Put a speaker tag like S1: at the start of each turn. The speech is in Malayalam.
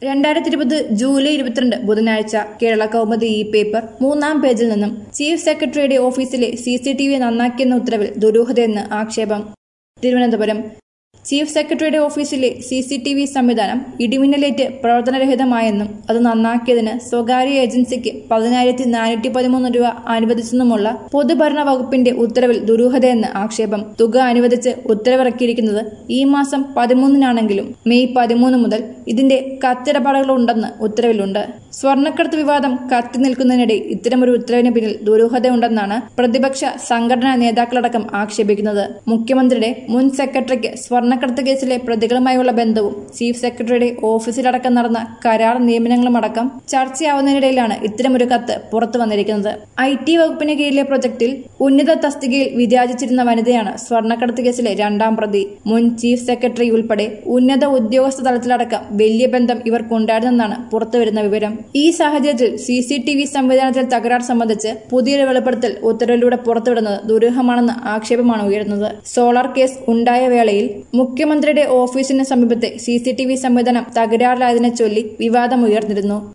S1: രണ്ടായിരത്തി ഇരുപത് ജൂലൈ ഇരുപത്തിരണ്ട് ബുധനാഴ്ച കേരള കൗമുദി ഈ പേപ്പർ മൂന്നാം പേജിൽ നിന്നും ചീഫ് സെക്രട്ടറിയുടെ ഓഫീസിലെ സി സി ടി വി നന്നാക്കിയെന്ന ഉത്തരവിൽ ദുരൂഹതയെന്ന് ആക്ഷേപം തിരുവനന്തപുരം ചീഫ് സെക്രട്ടറിയുടെ ഓഫീസിലെ സി സി ടി വി സംവിധാനം ഇടിമിന്നലേറ്റ് പ്രവർത്തനരഹിതമായെന്നും അത് നന്നാക്കിയതിന് സ്വകാര്യ ഏജൻസിക്ക് പതിനായിരത്തി നാനൂറ്റി പതിമൂന്ന് രൂപ അനുവദിച്ചെന്നുമുള്ള പൊതുഭരണ വകുപ്പിന്റെ ഉത്തരവിൽ ദുരൂഹതയെന്ന് ആക്ഷേപം തുക അനുവദിച്ച് ഉത്തരവിറക്കിയിരിക്കുന്നത് ഈ മാസം പതിമൂന്നിനാണെങ്കിലും മെയ് പതിമൂന്ന് മുതൽ ഇതിന്റെ കത്തിടപാടുകളുണ്ടെന്ന് ഉത്തരവിലുണ്ട് സ്വർണ്ണക്കടത്ത് വിവാദം കത്തി നിൽക്കുന്നതിനിടെ ഇത്തരമൊരു ഉത്തരവിന് പിന്നിൽ ദുരൂഹതയുണ്ടെന്നാണ് പ്രതിപക്ഷ സംഘടനാ നേതാക്കളടക്കം ആക്ഷേപിക്കുന്നത് മുഖ്യമന്ത്രിയുടെ മുൻ സെക്രട്ടറിക്ക് സ്വർണ്ണക്കടത്ത് കേസിലെ പ്രതികളുമായുള്ള ബന്ധവും ചീഫ് സെക്രട്ടറിയുടെ ഓഫീസിലടക്കം നടന്ന കരാർ നിയമനങ്ങളുമടക്കം ചർച്ചയാവുന്നതിനിടയിലാണ് ഇത്തരമൊരു കത്ത് പുറത്തു വന്നിരിക്കുന്നത് ഐ ടി വകുപ്പിന് കീഴിലെ പ്രൊജക്ടിൽ ഉന്നത തസ്തികയിൽ വിരാജിച്ചിരുന്ന വനിതയാണ് സ്വർണ്ണക്കടത്ത് കേസിലെ രണ്ടാം പ്രതി മുൻ ചീഫ് സെക്രട്ടറി ഉൾപ്പെടെ ഉന്നത ഉദ്യോഗസ്ഥ തലത്തിലടക്കം വലിയ ബന്ധം ഇവർക്കുണ്ടായിരുന്നെന്നാണ് പുറത്തുവരുന്ന വിവരം ഈ സാഹചര്യത്തിൽ സി സി ടി വി സംവിധാനത്തിൽ തകരാർ സംബന്ധിച്ച് പുതിയൊരു വെളിപ്പെടുത്തൽ ഉത്തരവിലൂടെ പുറത്തുവിടുന്നത് ദുരൂഹമാണെന്ന ആക്ഷേപമാണ് ഉയരുന്നത് സോളാർ കേസ് ഉണ്ടായ വേളയിൽ മുഖ്യമന്ത്രിയുടെ ഓഫീസിന് സമീപത്തെ സി സി ടി വി സംവിധാനം തകരാറിലായതിനെ ചൊല്ലി വിവാദമുയർന്നിരുന്നു